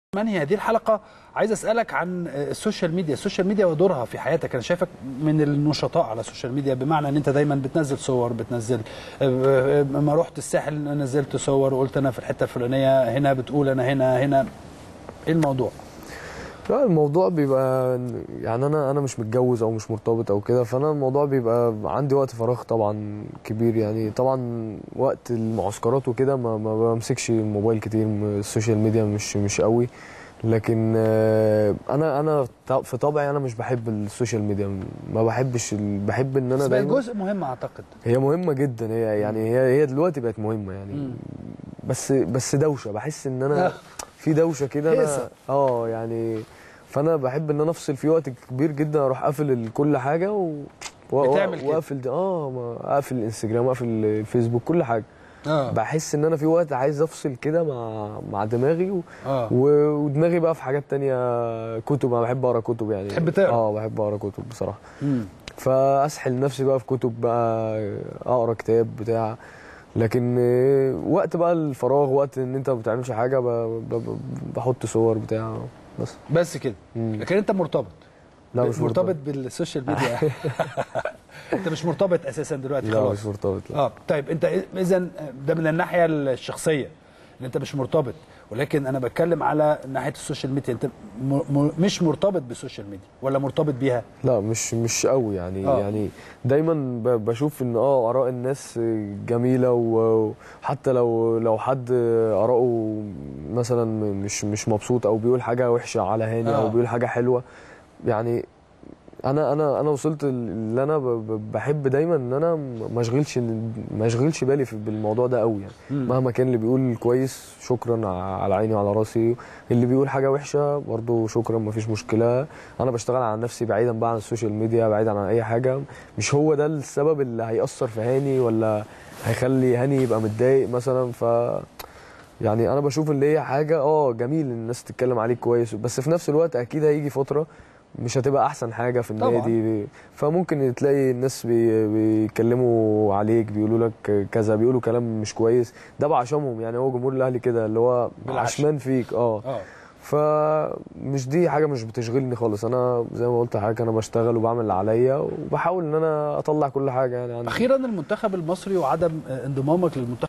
منهي هذه الحلقة عايز أسألك عن السوشيال ميديا السوشيال ميديا ودورها في حياتك أنا شايفك من النشطاء على السوشيال ميديا بمعنى أن أنت دايما بتنزل صور بتنزل ما رحت الساحل نزلت صور وقلت أنا في الحتة الفلانية هنا بتقول أنا هنا هنا إيه الموضوع؟ لا الموضوع بيبقى يعني انا انا مش متجوز او مش مرتبط او كده فانا الموضوع بيبقى عندي وقت فراغ طبعا كبير يعني طبعا وقت المعسكرات وكده ما, ما بمسكش الموبايل كتير السوشيال ميديا مش مش قوي لكن انا انا في طبعي انا مش بحب السوشيال ميديا ما بحبش بحب ان انا بس بقت جزء مهم اعتقد هي مهمه جدا هي يعني هي هي دلوقتي بقت مهمه يعني م. بس بس دوشه بحس ان انا في دوشه كده انا اه يعني فانا بحب ان انا افصل في وقت كبير جدا اروح اقفل كل حاجه و بتعمل كده واقفل اه اقفل الانستجرام واقفل الفيسبوك كل حاجه آه. بحس ان انا في وقت عايز افصل كده مع مع دماغي و... آه. ودماغي بقى في حاجات تانية كتب انا بحب اقرا كتب يعني تحب تقرا اه بحب اقرا كتب بصراحه مم. فاسحل نفسي بقى في كتب بقى اقرا كتاب بتاع لكن وقت بقى الفراغ وقت ان انت ما بتعملش حاجه ب... ب... بحط صور بتاع بس بس كده لكن انت مرتبط لا مش مرتبط, مرتبط بالسوشيال ميديا انت مش مرتبط اساسا دلوقتي لا خلاص مش مرتبط لا. اه طيب انت اذا ده من الناحيه الشخصيه ان انت مش مرتبط ولكن انا بتكلم على ناحيه السوشيال ميديا انت م م مش مرتبط بالسوشيال ميديا ولا مرتبط بيها لا مش مش قوي يعني آه. يعني دايما بشوف ان اه اراء الناس جميله وحتى لو لو حد اراءه مثلا مش مش مبسوط او بيقول حاجه وحشه على هاني آه. او بيقول حاجه حلوه يعني انا انا انا وصلت اللي انا بحب دايما ان انا ما اشغلش ما اشغلش بالي بالموضوع ده قوي يعني م. مهما كان اللي بيقول كويس شكرا على عيني وعلى راسي اللي بيقول حاجه وحشه برضه شكرا ما فيش مشكله انا بشتغل على نفسي بعيدا بقى عن السوشيال ميديا بعيدا عن اي حاجه مش هو ده السبب اللي هيأثر في هاني ولا هيخلي هاني يبقى متضايق مثلا ف يعني انا بشوف اللي هي حاجه اه جميل الناس تتكلم عليك كويس بس في نفس الوقت اكيد هيجي فتره مش هتبقى احسن حاجه في النادي طبعا. فممكن تلاقي الناس بي بيتكلموا عليك بيقولوا لك كذا بيقولوا كلام مش كويس ده بعشمهم يعني هو جمهور الاهلي كده اللي هو عشمان فيك اه, آه. فمش دي حاجه مش بتشغلني خالص انا زي ما قلت حاجه انا بشتغل وبعمل اللي عليا وبحاول ان انا اطلع كل حاجه يعني اخيرا المنتخب المصري وعدم انضمامك للمنتخب